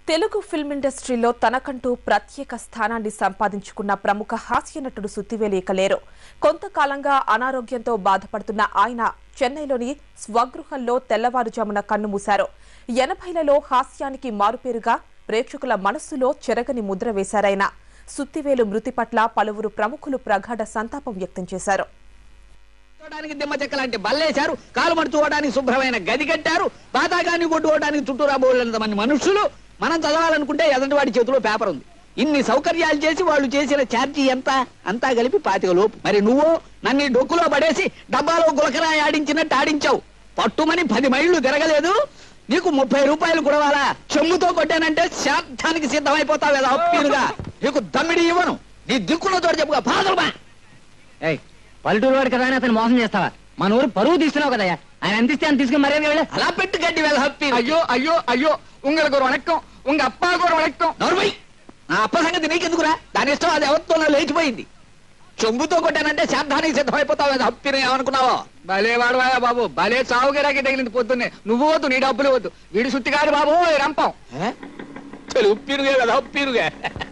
Telugu film ఇండస్ట్రీలో తనకంటూ ప్రత్యేక స్థానాన్ని సంపాదించుకున్న ప్రముఖ హాస్య నటుడు సుత్తివేలు ఇక లేరు కొంతకాలంగా అనారోగ్యంతో బాధపడుతున్న ఆయన చెన్నైలోని స్వగృహంలో తెల్లవారుజామున కన్నుమూశారు ఎనభైలలో హాస్యానికి మారుపేరుగా ప్రేక్షకుల మనస్సులో చెరగని ముద్ర వేశారాయన సుత్తివేలు మృతి పట్ల పలువురు ప్రముఖులు ప్రగాఢ సంతాపం వ్యక్తం చేశారు చూడడానికి దిమ్మ చెక్క లాంటి బల్లేశారు కాలు మడుచుకోవడానికి శుభ్రమైన గది కట్టారు బాతాగాన్ని కొట్టుకోవడానికి చుట్టూరా బోళ్ళంత మంది మనుషులు మనం చదవాలనుకుంటే ఎదంటి వాడి చేతిలో పేపర్ ఉంది ఇన్ని సౌకర్యాలు చేసి వాళ్ళు చేసిన ఛార్జీ ఎంత అంతా కలిపి పాతిక లోపు మరి నువ్వు నన్ను ఈ డొక్కులో పడేసి డబ్బాలో గులకరా ఆడించినట్టు ఆడించావు పట్టుమని పది మైళ్ళు తిరగలేదు నీకు ముప్పై రూపాయలు కుడవాలా చెమ్ముతో కొట్టానంటే శాంతానికి సిద్ధమైపోతావు కదా అప్పీలుగా నీకు దమ్మిడి ఇవ్వను నీ దిక్కులో తోడు చెప్పుగా పాదలు ఏయ్ పల్లెటూరు వాడు కదా అని అతను మోసం చేస్తావా మన ఊరు పరువు తీస్తున్నావు కదా ఆయన ఎంత ఇస్తే అంత తీసుకుని మర్యాద వెళ్ళి అలా పెట్టి గడ్డి వేల హప్పి ஐயோ ஐயோ ஐயோ உங்களுக்கு ஒரு வணக்கம் உங்க அப்பாவுக்கு ஒரு வணக்கம் నోర్మై నా అప్ప సంగతి నీకెందుకురా దాని ఇష్టం అది ఎవరితో లేచిపోయింది చెంబుతో కొట్టానంటే శాంతానికి సిద్ధమైపోతావు అది హప్పిని ఏమనుకున్నావో భలే వాడవాయా బాబు భలే చావు గిరాకి తగిలింది పొద్దున్నే నువ్వు వద్దు నీ డబ్బులు వద్దు వీడి సుత్తి కాదు బాబు ఈ రంపం చలు ఉప్పిరుగే కదా ఉప్పిరుగే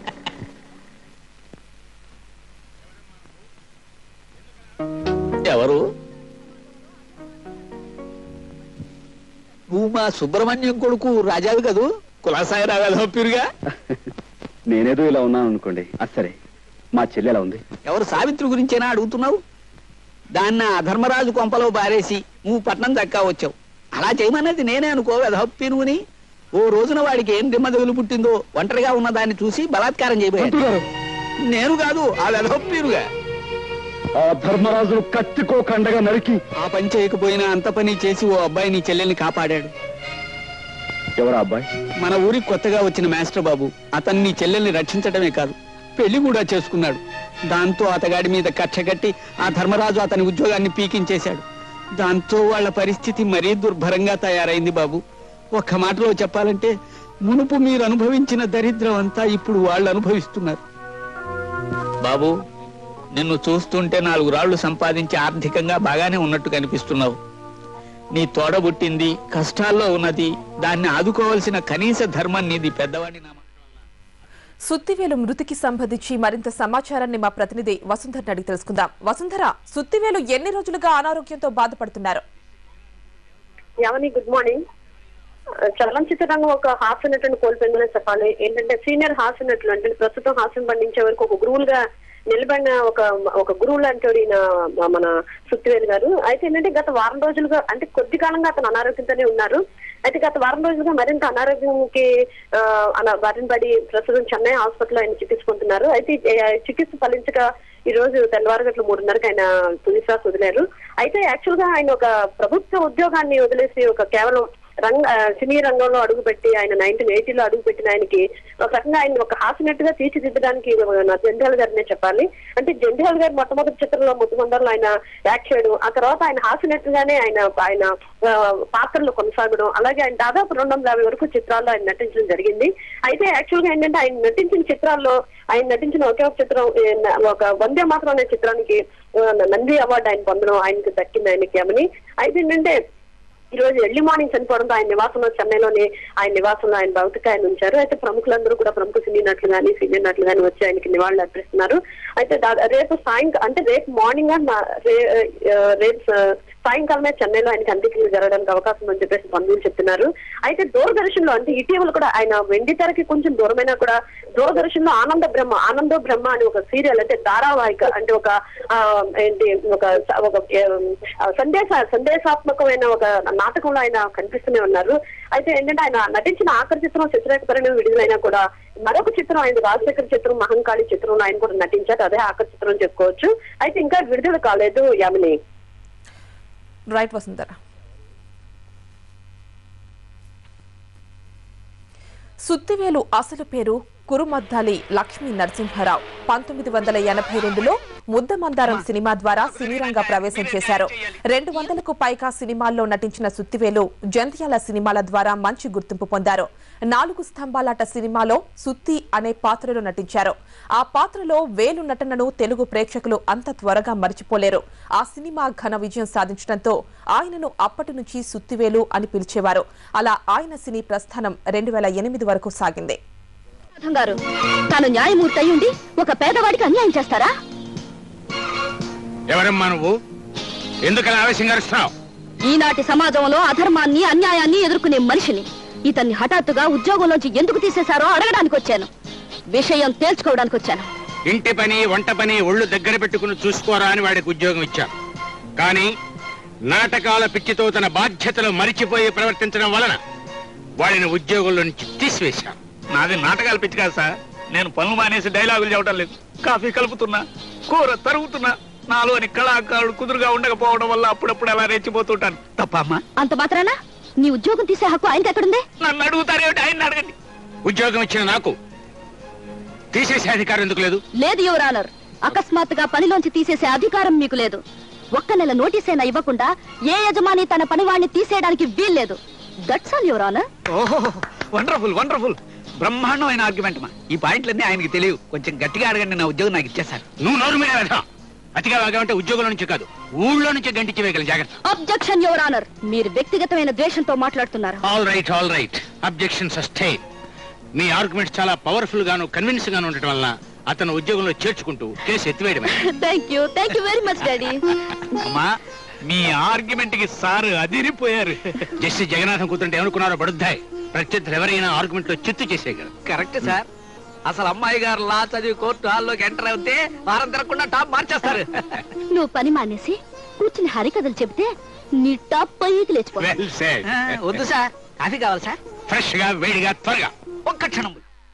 ఎవరు నువ్వు మా సుబ్రహ్మణ్యం కొడుకు రాజావి కదూ కులాసాయి రావాలి హప్పిరుగా నేనేదో ఇలా ఉన్నాను అనుకోండి అది సరే మా చెల్లి ఎలా ఉంది ఎవరు సావిత్రి గురించేనా అడుగుతున్నావు దాన్ని ఆ ధర్మరాజు కొంపలో బారేసి నువ్వు పట్నం దక్కా వచ్చావు అలా చేయమన్నది నేనే అనుకో వెధప్పి నువ్వుని ఓ రోజున వాడికి ఏం దిమ్మదగులు పుట్టిందో ఒంటరిగా ఉన్న దాన్ని చూసి బలాత్కారం చేయబోయాడు నేను కాదు ఆ వెధప్పీరుగా ఆ ధర్మరాజును కత్తికో కండగా నరికి ఆ పని చేయకపోయినా అంత పని చేసి ఓ అబ్బాయి నీ చెల్లెల్ని కాపాడాడు ఎవరా అబ్బాయి మన ఊరికి కొత్తగా వచ్చిన మాస్టర్ బాబు అతన్ని నీ చెల్లెల్ని రక్షించడమే కాదు పెళ్లి కూడా చేసుకున్నాడు దాంతో అతగాడి మీద కక్ష కట్టి ఆ ధర్మరాజు అతని ఉద్యోగాన్ని పీకించేశాడు దాంతో వాళ్ళ పరిస్థితి మరీ దుర్భరంగా తయారైంది బాబు ఒక్క మాటలో చెప్పాలంటే మునుపు మీరు అనుభవించిన దరిద్రం అంతా ఇప్పుడు వాళ్ళు అనుభవిస్తున్నారు బాబు నిన్ను చూస్తుంటే నాలుగు రాళ్లు సంపాదించి ఆర్థికంగా బాగానే ఉన్నట్టు కనిపిస్తున్నావు నీ తోడబుట్టింది కష్టాల్లో ఉన్నది దాన్ని ఆదుకోవాల్సిన కనీస ధర్మం నీది పెద్దవాడిని నా సుత్తివేలు మృతికి సంబంధించి మరింత సమాచారాన్ని మా ప్రతినిధి వసుంధర్ అడిగి తెలుసుకుందాం వసుంధర సుత్తివేలు ఎన్ని రోజులుగా అనారోగ్యంతో బాధపడుతున్నారు యవని గుడ్ మార్నింగ్ చలనచిత్ర రంగం ఒక హాస్య నటుని కోల్పోయిందనే చెప్పాలి ఏంటంటే సీనియర్ హాస్య నటులు అంటే ప్రస్తుతం హాస్యం పండించే వరకు ఒక గురువులుగా నిలబడిన ఒక ఒక గురువు లాంటి ఈయన మన సుత్తివేలు గారు అయితే ఏంటంటే గత వారం రోజులుగా అంటే కొద్ది కాలంగా అతను అనారోగ్యంతోనే ఉన్నారు అయితే గత వారం రోజులుగా మరింత అనారోగ్యంకి ఆ, అలా బారిన పడి ప్రస్తుతం చెన్నై హాస్పిటల్లో ఆయన చికిత్స పొందుతున్నారు అయితే ఆ, చికిత్స ఫలించక ఈ రోజు తెల్లవారుగట్ల మూడున్నరకు ఆయన తుది శ్వాస వదిలారు అయితే యాక్చువల్ గా ఆయన ఒక ప్రభుత్వ ఉద్యోగాన్ని వదిలేసి ఒక కేవలం రంగ ఆ, సినీ రంగంలో అడుగుపెట్టి ఆయన నైన్టీన్ ఎయిటీలో అడుగుపెట్టిన ఆయనకి ఒక రకంగా ఆయన ఒక హాసినట్టుగా తీర్చిదిద్దడానికి నా జంధ్యాల గారినే చెప్పాలి అంటే జంధ్యాల గారు మొట్టమొదటి చిత్రంలో ముద్దుమందరలో ఆయన యాక్ట్ చేయడం ఆ తర్వాత ఆయన హాసినట్టుగానే ఆయన ఆయన ఆ, పాత్రలు కొనసాగడం అలాగే ఆయన దాదాపు రెండు వందల యాభై వరకు చిత్రాల్లో ఆయన నటించడం జరిగింది అయితే యాక్చువల్ గా ఏంటంటే ఆయన నటించిన చిత్రాల్లో ఆయన నటించిన ఒకే ఒక చిత్రం ఏ, న- ఒక వందే మాత్రం అనే చిత్రానికి ఆ, నంది అవార్డు ఆయన పొందడం ఆయనకి దక్కింది ఆయనకి ఏమని అయితే ఏంటంటే ఈ రోజు ఎర్లీ మార్నింగ్ చనిపోవడంతో ఆయన నివాసంలో చెన్నైలోని ఆయన నివాసంలో ఆయన భౌతిక ఆయన ఉంచారు అయితే ప్రముఖులందరూ కూడా ప్రముఖ సినీ నటులు కానీ సీనియర్ నటులు కానీ వచ్చి ఆయనకి నివాళులు అర్పిస్తున్నారు అయితే దా- రేపు సాయంకాలం అంటే రేపు మార్నింగ్ రేపు స- సాయంకాలమే చెన్నైలో ఆయనకి అంత్యక్రియలు జరగడానికి అవకాశం ఉందని చెప్పేసి బంధువులు చెప్తున్నారు అయితే దూరదర్శన్ లో అంటే ఇటీవల కూడా ఆయన వెండి తెరకి కొంచెం దూరమైనా కూడా దూరదర్శన్ లో ఆనంద బ్రహ్మ ఆనందో బ్రహ్మ అని ఒక సీరియల్ అంటే ధారావాహిక అంటే ఒక ఆ, ఏంటి ఒక ఒక ఆ, సందేశ సందేశాత్మకమైన ఒక నాటకంలో ఆయన కనిపిస్తూనే ఉన్నారు అయితే ఏంటంటే ఆయన నటించిన ఆఖరి చిత్రం చిత్రరేఖ పరిణయం విడుదలైనా కూడా మరొక చిత్రం ఆయన రాజశేఖర్ చిత్రం మహంకాళి చిత్రంలో ఆయన కూడా నటించారు అదే ఆఖరి చిత్రం అని చెప్పుకోవచ్చు అయితే ఇంకా విడుదల కాలేదు యామిని రైట్ వసుంధర సుత్తివేలు అసలు పేరు కురుమద్దాలి లక్ష్మీ నరసింహారావు పంతొమ్మిది వందల ఎనభై రెండులో ముద్దమందారం సినిమా ద్వారా సినీ రంగ ప్రవేశం చేశారు రెండు వందలకు పైగా సినిమాల్లో నటించిన సుత్తివేలు జంధ్యాల సినిమాల ద్వారా మంచి గుర్తింపు పొందారు నాలుగు స్తంభాలాట సినిమాలో సుత్తి అనే పాత్రలో నటించారు ఆ పాత్రలో వేలు నటనను తెలుగు ప్రేక్షకులు అంత త్వరగా మర్చిపోలేరు ఆ సినిమా ఘన విజయం సాధించడంతో ఆయనను అప్పటి నుంచి సుత్తివేలు అని పిలిచేవారు అలా ఆయన సినీ ప్రస్థానం రెండు వేల ఎనిమిది వరకు సాగింది నాథం గారు తాను న్యాయమూర్తి అయి ఉండి ఒక పేదవాడికి అన్యాయం చేస్తారా ఎవరమ్మా నువ్వు ఎందుకలా ఆవేశంగా అరుస్తున్నావు ఈనాటి సమాజంలో అధర్మాన్ని అన్యాయాన్ని ఎదుర్కొనే మనిషిని ఇతన్ని హఠాత్తుగా ఉద్యోగంలోంచి ఎందుకు తీసేశారో అడగడానికి వచ్చాను విషయం తేల్చుకోవడానికి వచ్చాను ఇంటి పని వంట పని ఒళ్ళు దగ్గర పెట్టుకుని చూసుకోరా అని వాడికి ఉద్యోగం ఇచ్చాను కానీ నాటకాల పిచ్చితో తన బాధ్యతలు మరిచిపోయి ప్రవర్తించడం వలన వాడిని ఉద్యోగంలో నుంచి తీసివేశాను నాది నాటకాలు పిచ్చి కాదు సార్ నేను పనులు మానేసి డైలాగులు చెప్పడం లేదు కాఫీ కలుపుతున్నా కూర తరుగుతున్నా నాలోని కళాకారుడు కుదురుగా ఉండకపోవడం వల్ల అప్పుడప్పుడు అలా రెచ్చిపోతుంటాను తప్ప అమ్మా అంత మాత్రాన నీ ఉద్యోగం తీసే హక్కు ఆయనకి ఎక్కడుంది నన్ను అడుగుతారేమిటి ఆయన అడగండి ఉద్యోగం ఇచ్చిన నాకు తీసేసే అధికారం ఎందుకు లేదు లేదు యువర్ ఆనర్ అకస్మాత్తుగా పనిలోంచి తీసేసే అధికారం మీకు లేదు ఒక్క నెల నోటీసైనా ఇవ్వకుండా ఏ యజమాని తన పనివాణ్ణి తీసేయడానికి వీల్లేదు దట్స్ ఆల్ యువర్ ఆనర్ ఓహో వండర్ఫుల్ వండర్ఫుల్ బ్రహ్మాండమైన ఆర్గ్యుమెంట్ మా ఈ పాయింట్లన్నీ ఆయనకి తెలియవు కొంచెం గట్టిగా అడగండి నా ఉద్యోగం నాకు ఇచ్చేశారు నువ్వు నోరు మీద వెళ్తా అతిగా వాగామంటే ఉద్యోగంలో నుంచి కాదు ఊళ్ళో నుంచి గంటించి వేయగల జాగ్రత్త అబ్జెక్షన్ యువర్ ఆనర్ మీరు వ్యక్తిగతమైన ద్వేషంతో మాట్లాడుతున్నారు all right all right objection sustain మీ ఆర్గ్యుమెంట్ చాలా పవర్ఫుల్ గాను కన్విన్స్ గాను ఉండటం వల్ల అతను ఉద్యోగంలో చేర్చుకుంటూ కేసు ఎత్తివేయడమే thank you thank you very much daddy అమ్మా మీ ఆర్గ్యుమెంట్ కి సార్ అదిరిపోయారు జస్టిస్ జగన్నాథం కూతుంటే ఏమనుకున్నారో పడుద్దాయి ప్రత్యర్థులు ఎవరైనా ఆర్గ్యుమెంట్ లో చిత్తు చేసేయగలరు కరెక్ట్ సార్ అసలు అమ్మాయి గారు లా చదివి కోర్టు హాల్లోకి ఎంటర్ అవుతే వారం తిరగకుండా టాప్ మార్చేస్తారు నువ్వు పని మానేసి కూర్చుని హరికథలు చెబితే నీ టాప్ పైకి లేచిపో వెల్ సెడ్ ఆ, వద్దు సార్ కాఫీ కావాలి సార్ ఫ్రెష్ గా వేడిగా త్వరగా ఒక్క క్షణం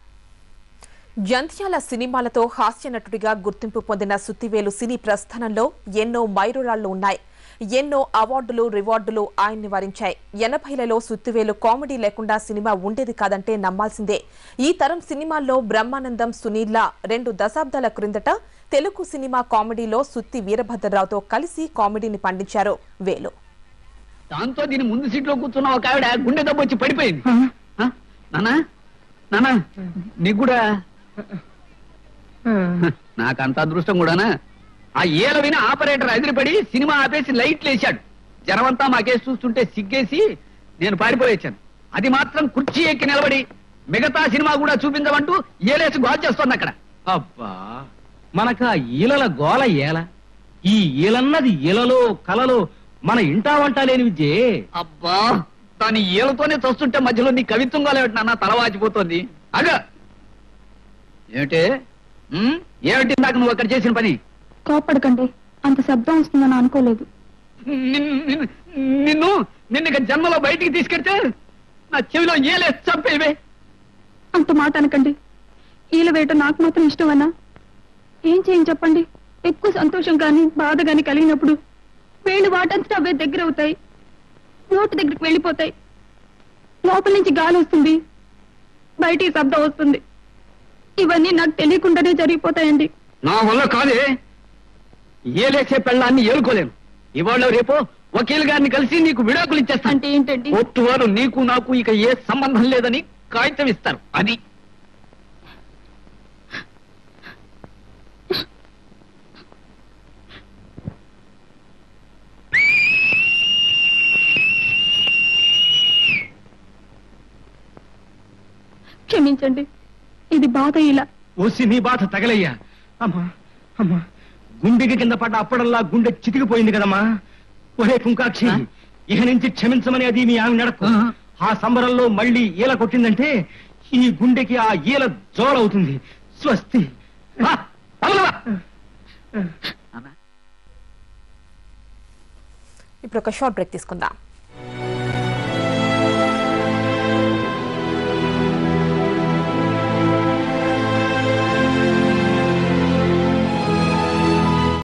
జంధ్యాల సినిమాలతో హాస్య నటుడిగా గుర్తింపు పొందిన సుత్తివేలు సినీ ప్రస్థానంలో ఎన్నో మైలురాళ్లు ఉన్నాయి ఎన్నో అవార్డులు రివార్డులు ఆయన్ని వరించాయి ఎనభైలలో సుత్తివేలు కామెడీ లేకుండా సినిమా ఉండేది కాదంటే నమ్మాల్సిందే ఈ తరం సినిమాల్లో బ్రహ్మానందం సునీల్ల రెండు దశాబ్దాల క్రిందట తెలుగు సినిమా కామెడీలో సుత్తి వీరభద్రరావుతో కలిసి కామెడీని పండించారు వేలు దాంతో దీని ముందు సీట్లో కూర్చున్న ఒక ఆవిడ గుండె దెబ్బ వచ్చి పడిపోయింది ఆ? నానా నానా నీకు కూడా నాకంత అదృష్టం కూడానా ఆ ఏల విన ఆపరేటర్ ఎదిరిపడి సినిమా ఆపేసి లైట్లు వేశాడు జనమంతా మాకేసి చూస్తుంటే సిగ్గేసి నేను పారిపోయొచ్చాను అది మాత్రం కుర్చీ ఎక్కి నిలబడి మిగతా సినిమా కూడా చూపించమంటూ ఏలేసి గోల్ చేస్తోంది అక్కడ అబ్బా మనకు ఆ ఈలల గోల ఏల ఈ ఈలన్నది ఈలలో కలలో మన ఇంటా వంట లేని విద్యే అబ్బా దాని ఏలతోనే చస్తుంటే మధ్యలో నీ కవిత్వం గోలేమిటి నాన్న తల వాచిపోతోంది అగ ఏమిటి ఉమ్? ఏమిటి నాకు నువ్వు అక్కడ చేసిన పని కోపడకండి అంత శబ్దం వస్తుందని అనుకోలేదు నిన్ను నిన్ను- నిన్ను నిన్ను ఇక జన్మలో బయటికి తీసుకెడితే నా చెవిలో ఏలే చంపేవే అంత మాట అనకండి ఈల వేయటం నాకు మాత్రం ఇష్టమన్నా ఏం చేయని చెప్పండి ఎక్కువ సంతోషం కానీ బాధ కానీ కలిగినప్పుడు వేళ్ళు వాటంతటా అవే దగ్గర అవుతాయి నోటి దగ్గరికి వెళ్ళిపోతాయి లోపల నుంచి గాలి వస్తుంది బయటికి శబ్దం వస్తుంది ఇవన్నీ నాకు తెలియకుండానే జరిగిపోతాయండి నా వల్ల కాదే ఏలేసే పెళ్ళాన్ని ఏలుకోలేను ఇవాళ రేపు వకీల్ గారిని కలిసి నీకు విడాకులు ఇచ్చేస్తాను అంటే ఏంటండి కోర్టు వారు నీకు నాకు ఇక ఏ సంబంధం లేదని కాగితం ఇస్తారు అది క్షమించండి ఇది బాధ ఇలా ఓసి నీ బాధ తగలయ్యా అమ్మా అమ్మా గుండెకి కింద పడ్డ అప్పడల్లా గుండె చితికిపోయింది కదమ్మా ఒరే కుంకాక్షి ఇక నుంచి క్షమించమని అది మీ ఆమె నడకు ఆ సంబరంలో మళ్ళీ ఈల కొట్టిందంటే ఈ గుండెకి ఆ ఈల జోలవుతుంది స్వస్తి ఆ, తగలవా? ఇప్పుడు ఒక షార్ట్ బ్రేక్ తీసుకుందాం